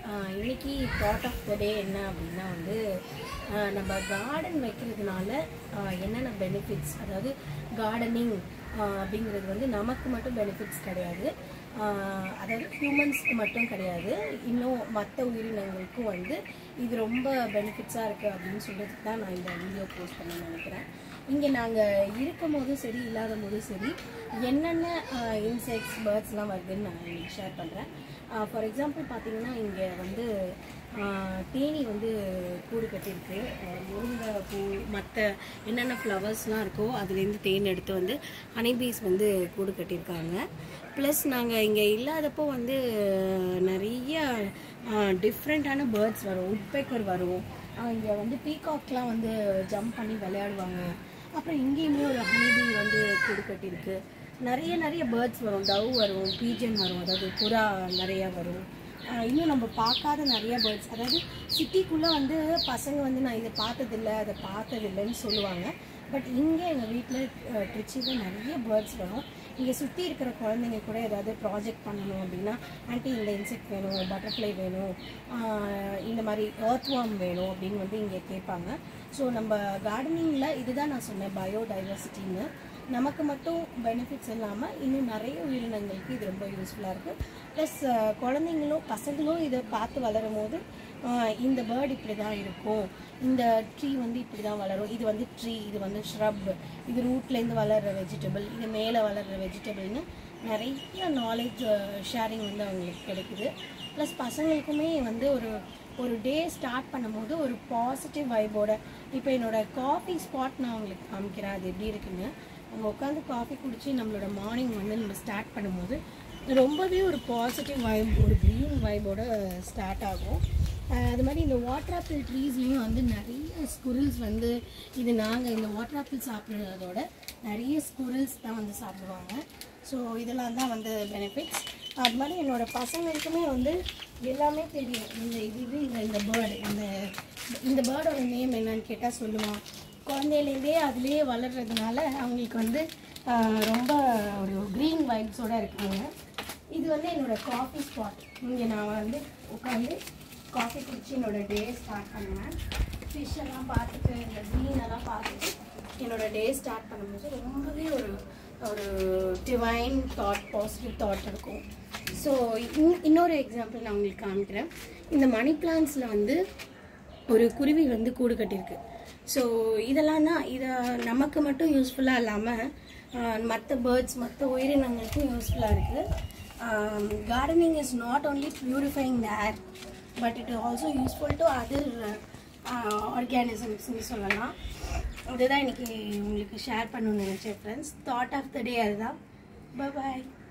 ஆஹ் இன்னைக்கு thought of the டே என்ன அப்படின்னா வந்து ஆஹ் நம்ம கார்டன் வைக்கிறதுனால ஆஹ் என்னென்ன பெனிஃபிட்ஸ் அதாவது கார்டனிங் அப்படிங்கிறது வந்து நமக்கு மட்டும் பெனிஃபிட்ஸ் கிடையாது ஆஹ் அதாவது ஹியூமன்ஸ்க்கு மட்டும் கிடையாது இன்னும் மற்ற உயிரினங்களுக்கும் வந்து இது ரொம்ப பெனிஃபிட்ஸாக இருக்குது அப்படின்னு சொல்கிறதுக்கு தான் நான் இந்த வீடியோ போஸ்ட் பண்ண நினைக்கிறேன் இங்கே நாங்கள் இருக்கும் போதும் சரி இல்லாத போதும் சரி என்னென்ன இன்செக்ட்ஸ் பேர்ட்ஸ்லாம் வருதுன்னு நான் உங்களுக்கு ஷேர் பண்ணுறேன் ஃபார் எக்ஸாம்பிள் பார்த்தீங்கன்னா இங்கே வந்து ஆஹ், தேனி வந்து கூடு கட்டியிருக்கு ஆஹ், முருங்கை பூ மற்ற என்னென்ன ஃப்ளவர்ஸ்லாம் இருக்கோ அதுலேருந்து தேன் எடுத்து வந்து ஹனிபீஸ் வந்து கூடு கட்டியிருக்காங்க ப்ளஸ் நாங்கள் இங்கே இல்லாதப்போ வந்து நிறைய டிஃப்ரெண்ட்டான பேர்ட்ஸ் வரும் உட்பெக்கர் வரும் இங்கே வந்து பீகாக்லாம் வந்து ஜம்ப் பண்ணி விளையாடுவாங்க அப்புறம் இங்கேயுமே ஒரு ஹனிபி வந்து கூடு கட்டியிருக்கு நிறைய நிறைய பேர்ட்ஸ் வரும் டவ் வரும் பீஜன் வரும் அதாவது புறா நிறையா வரும் ஆஹ் இன்னும் நம்ம பார்க்காத நிறைய பேர்ட்ஸ் அதாவது சிட்டிக்குள்ளே வந்து பசங்க வந்து நான் இதை பார்த்ததில்ல அதை பார்த்ததில்லைன்னு சொல்லுவாங்க பட் இங்கே எங்கள் வீட்டில் ட்ரிச்சியில் நிறைய பேர்ட்ஸ் வரும் இங்கே சுற்றி இருக்கிற குழந்தைங்க கூட ஏதாவது ப்ராஜெக்ட் பண்ணணும் அப்படின்னா ஆன்ட்டி இந்த இன்செக்ட் வேணும் பட்டர்ஃப்ளை வேணும் ஆஹ் இந்த மாதிரி earthworm வேணும் அப்படின்னு வந்து இங்கே கேட்பாங்க ஸோ நம்ம கார்டனிங்கில் இதுதான் நான் சொன்னேன் பயோடைவர்சிட்டின்னு நமக்கு மட்டும் பெனிஃபிட்ஸ் இல்லாமல் இன்னும் நிறைய உயிரினங்களுக்கு இது ரொம்ப யூஸ்ஃபுல்லாக இருக்குது ப்ளஸ் குழந்தைங்களும் பசங்களும் இதை பார்த்து வளரும் போது ஆஹ் இந்த பேர்டு இப்படி தான் இருக்கும் இந்த ட்ரீ வந்து இப்படி தான் வளரும் இது வந்து ட்ரீ இது வந்து ஷ்ரப் இது ரூட்லேருந்து வளர்கிற வெஜிடபிள் இது மேலே வளர்கிற வெஜிடபிள்னு நிறைய நாலேஜ் ஷேரிங் வந்து அவங்களுக்கு கிடைக்குது ப்ளஸ் பசங்களுக்குமே வந்து ஒரு ஒரு டே ஸ்டார்ட் பண்ணும்போது ஒரு பாசிட்டிவ் வைபோட இப்போ என்னோட காஃபி ஸ்பாட் நான் உங்களுக்கு காமிக்கிறேன் அது எப்படி இருக்குன்னு நம்ம உட்காந்து காஃபி குடிச்சு நம்மளோட மார்னிங் வந்து நம்ம ஸ்டார்ட் பண்ணும்போது ரொம்பவே ஒரு பாசிட்டிவ் வைப் ஒரு க்ரீன் வைபோட ஸ்டார்ட் ஆகும் அஹ் அது மாதிரி இந்த வாட்டர் ஆப்பிள் ட்ரீஸ்லேயும் வந்து நிறைய ஸ்குரில்ஸ் வந்து இது நாங்கள் இந்த வாட்டர் ஆப்பிள் சாப்பிட்றதோட நிறைய ஸ்குரில்ஸ் தான் வந்து சாப்பிடுவாங்க ஸோ இதெல்லாம் தான் வந்து பெனிஃபிட்ஸ் அது மாதிரி என்னோட பசங்களுக்குமே வந்து எல்லாமே தெரியும் இந்த இது இது இந்த இந்த பேர்டு இந்த இந்த பேர்டோட நேம் என்னன்னு கேட்டால் சொல்லுவான் குழந்தையிலேருந்தே அதுலேயே வளர்றதுனால அவங்களுக்கு வந்து ஆஹ், ரொம்ப ஒரு க்ரீன் வைப்ஸோட இருக்காங்க இது வந்து என்னோட காஃபி ஸ்பாட் இங்கே நான் வந்து உட்காந்து காஃபி குடிச்சு என்னோட டே ஸ்டார்ட் பண்ணுவேன் ஃபிஷ் எல்லாம் பார்த்துட்டு இந்த க்ரீன் எல்லாம் பார்த்துட்டு என்னோட டே ஸ்டார்ட் பண்ணும்போது ரொம்பவே ஒரு ஒரு டிவைன் தாட் பாசிட்டிவ் தாட் இருக்கும் ஸோ இன்னொரு எக்ஸாம்பிள் நான் உங்களுக்கு காமிக்கிறேன் இந்த மணி பிளான்ஸில் வந்து ஒரு குருவி வந்து கூடு கட்டியிருக்கு ஸோ இதெல்லாம் தான் இதை நமக்கு மட்டும் யூஸ்ஃபுல்லாக இல்லாமல் மற்ற பேர்ட்ஸ் மற்ற உயிரினங்களுக்கும் யூஸ்ஃபுல்லாக இருக்குது gardening is not only purifying the air but it also useful to other ஆர்கானிசம்ஸ்னு சொல்லலாம் அதுதான் இன்னைக்கு உங்களுக்கு ஷேர் பண்ணணும்னு நினச்சேன் friends thought of the day அதுதான் பாய்